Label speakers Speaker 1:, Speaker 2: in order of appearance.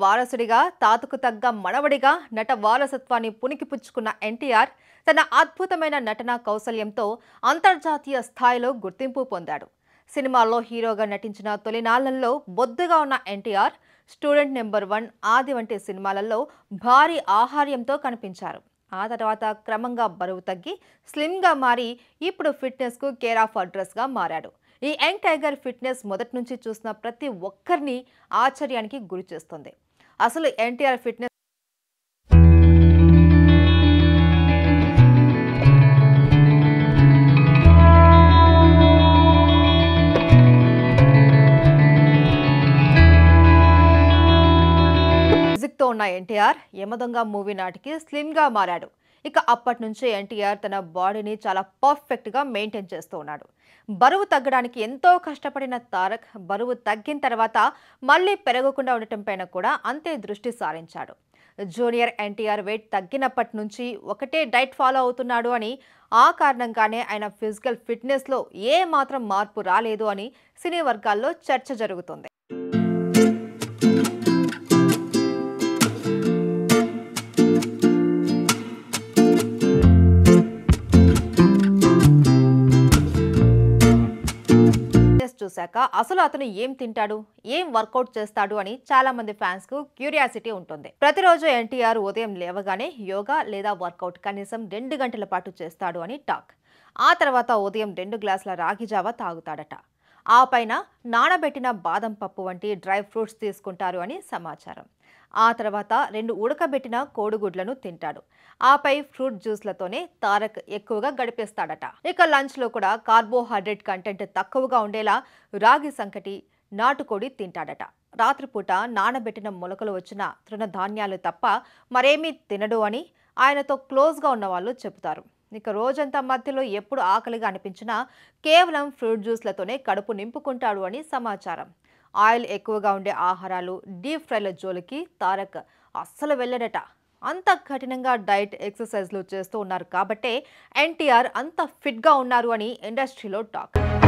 Speaker 1: వారసుడిగా తాతకు తగ్గ మనవడిగా నట వారసత్వాన్ని పుణికిపుచ్చుకున్న ఎన్టీఆర్ తన అద్భుతమైన నటనా కౌశల్యంతో అంతర్జాతీయ స్థాయిలో గుర్తింపు పొందాడు సినిమాల్లో హీరోగా నటించిన తొలినాళ్లలో బొద్దుగా ఉన్న ఎన్టీఆర్ స్టూడెంట్ నెంబర్ వన్ ఆది వంటి సినిమాలలో భారీ ఆహార్యంతో కనిపించారు ఆ తర్వాత క్రమంగా బరువు తగ్గి స్లిమ్గా మారి ఇప్పుడు ఫిట్నెస్కు కేర్ ఆఫ్ అడ్రస్గా మారాడు ఈ యంగ్ టైగర్ ఫిట్నెస్ మొదటి నుంచి చూసిన ప్రతి ఒక్కరిని ఆశ్చర్యానికి గురి చేస్తుంది అసలు ఎన్టీఆర్ ఫిట్నెస్ మ్యూజిక్తో ఉన్న ఎన్టీఆర్ యమదొంగ మూవీ నాటికి స్లిమ్గా మారాడు ఇక అప్పటి నుంచి ఎన్టీఆర్ తన బాడీని చాలా పర్ఫెక్ట్గా మెయింటైన్ చేస్తూ ఉన్నాడు బరువు తగ్గడానికి ఎంతో కష్టపడిన తారక్ బరువు తగ్గిన తర్వాత మళ్ళీ పెరగకుండా ఉండటం పైన కూడా అంతే దృష్టి సారించాడు జూనియర్ ఎన్టీఆర్ వెయిట్ తగ్గినప్పటి నుంచి ఒకటే డైట్ ఫాలో అవుతున్నాడు అని ఆ కారణంగానే ఆయన ఫిజికల్ ఫిట్నెస్లో ఏ మాత్రం మార్పు రాలేదు అని సినీ వర్గాల్లో చర్చ జరుగుతుంది ఫిట్నెస్ చూశాక అసలు అతను ఏం తింటాడు ఏం వర్కౌట్ చేస్తాడు అని చాలా మంది ఫ్యాన్స్ కు క్యూరియాసిటీ ఉంటుంది ప్రతిరోజు ఎన్టీఆర్ ఉదయం లేవగానే యోగా లేదా వర్కౌట్ కనీసం రెండు గంటల పాటు చేస్తాడు అని టాక్ ఆ తర్వాత ఉదయం రెండు గ్లాసుల రాగి జావ తాగుతాడట ఆ పైన నానబెట్టిన బాదం పప్పు వంటి డ్రై ఫ్రూట్స్ తీసుకుంటారు అని సమాచారం ఆ తర్వాత రెండు ఉడకబెట్టిన కోడిగుడ్లను తింటాడు ఆపై ఫ్రూట్ జ్యూస్లతోనే తారక్ ఎక్కువగా గడిపేస్తాడట ఇక లంచ్లో కూడా కార్బోహైడ్రేట్ కంటెంట్ తక్కువగా ఉండేలా రాగి సంకటి నాటుకోడి తింటాడట రాత్రిపూట నానబెట్టిన మొలకలు వచ్చిన తృణధాన్యాలు తప్ప మరేమీ తినడు అని ఆయనతో క్లోజ్గా ఉన్న వాళ్ళు చెబుతారు ఇక రోజంతా మధ్యలో ఎప్పుడు ఆకలిగా అనిపించినా కేవలం ఫ్రూట్ జ్యూస్లతోనే కడుపు నింపుకుంటాడు అని సమాచారం ఆయిల్ ఎక్కువగా ఉండే ఆహారాలు డీప్ ఫ్రైల జోలికి తారక్ అస్సలు వెళ్ళడట అంత కఠినంగా డైట్ ఎక్సర్సైజ్లు చేస్తూ ఉన్నారు కాబట్టే ఎన్టీఆర్ అంత ఫిట్గా ఉన్నారు అని ఇండస్ట్రీలో టాక్